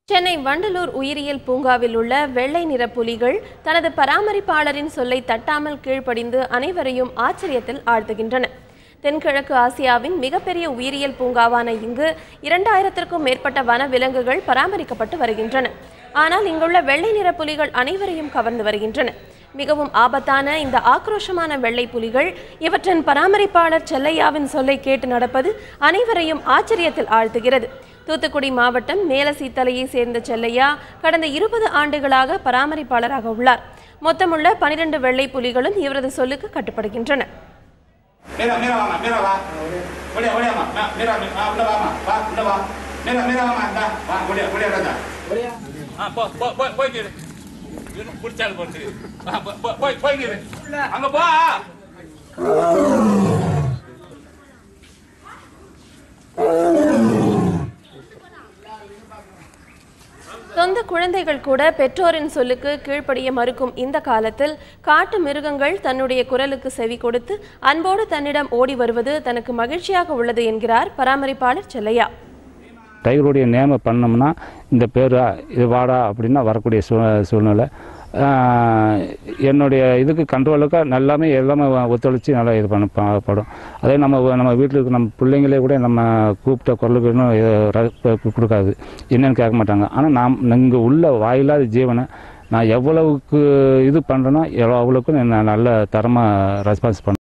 சென்னை வண்டலூர் உயிரியல் பூங்காவில் உள்ள வெள்ளை நிற புலிகள் தனது பராமரிப்பாளரின் சொல்லை தட்டாமல் கீழ்ப்படிந்து அனைவரையும் ஆச்சரியத்தில் ஆழ்த்துகின்றன தென்கிழக்கு ஆசியாவின் மிகப்பெரிய உயிரியல் பூங்காவான இங்கு இரண்டாயிரத்திற்கும் மேற்பட்ட வன விலங்குகள் பராமரிக்கப்பட்டு வருகின்றன ஆனால் இங்குள்ள வெள்ளை நிற புலிகள் அனைவரையும் கவர்ந்து வருகின்றன மிகவும் ஆபத்தான இந்த ஆக்ரோஷமான வெள்ளை புலிகள் இவற்றின் பராமரிப்பாளர் செல்லையாவின் சொல்லை கேட்டு நடப்பது அனைவரையும் ஆச்சரியத்தில் ஆழ்த்துகிறது தூத்துக்குடி மாவட்டம் மேலசீத்தலையை சேர்ந்த செல்லையா கடந்த இருபது ஆண்டுகளாக பராமரிப்பாளராக உள்ளார் மொத்தமுள்ள பனிரெண்டு வெள்ளை புலிகளும் இவரது சொல்லுக்கு கட்டுப்படுகின்றன Mira, mira, mamá, mira, va. Oye, oye, mamá, va, mira, mira, udah mamá, va, udah va. Mira, mira, mamá, anda, va, boleh, boleh, anda. Ah, போய் போய் போய் போய் நீரு இன்னும் பிடிச்சாரு போட்டு போய் போய் போய் நீரு அங்க போ சொந்த குழந்தைகள் கூட பெற்றோரின் சொல்லுக்கு கீழ்ப்படிய மறுக்கும் இந்த காலத்தில் காட்டு மிருகங்கள் தன்னுடைய குரலுக்கு செவி கொடுத்து அன்போடு தன்னிடம் ஓடி வருவது தனக்கு மகிழ்ச்சியாக உள்ளது என்கிறார் பராமரிப்பாளர் செல்லையா டைகருடைய நேமை பண்ணோம்னா இந்த பேர் இது வாடா அப்படின்னா வரக்கூடிய சூ சூழ்நிலை ஆஹ் என்னுடைய இதுக்கு கண்ட்ரோலுக்கு நல்லாமே எல்லாமே ஒத்துழைச்சி நல்லா இது பண்ண ப- படும் அதே நம்ம நம்ம வீட்டில் இருக்க நம்ம பிள்ளைங்களே கூட நம்ம கூப்பிட்ட குரலுக்கு இன்னும் இது ர- கு- கொடுக்காது என்னன்னு கேட்க மாட்டாங்க ஆனால் நாம் இங்கே உள்ள வாயில்லாத ஜீவனை நான் எவ்வளவுக்கு இது பண்ணுறேனோ எவ்வளோ அவ்வளோக்கு நான் நல்ல தரமாக ரெஸ்பான்ஸ் பண்ண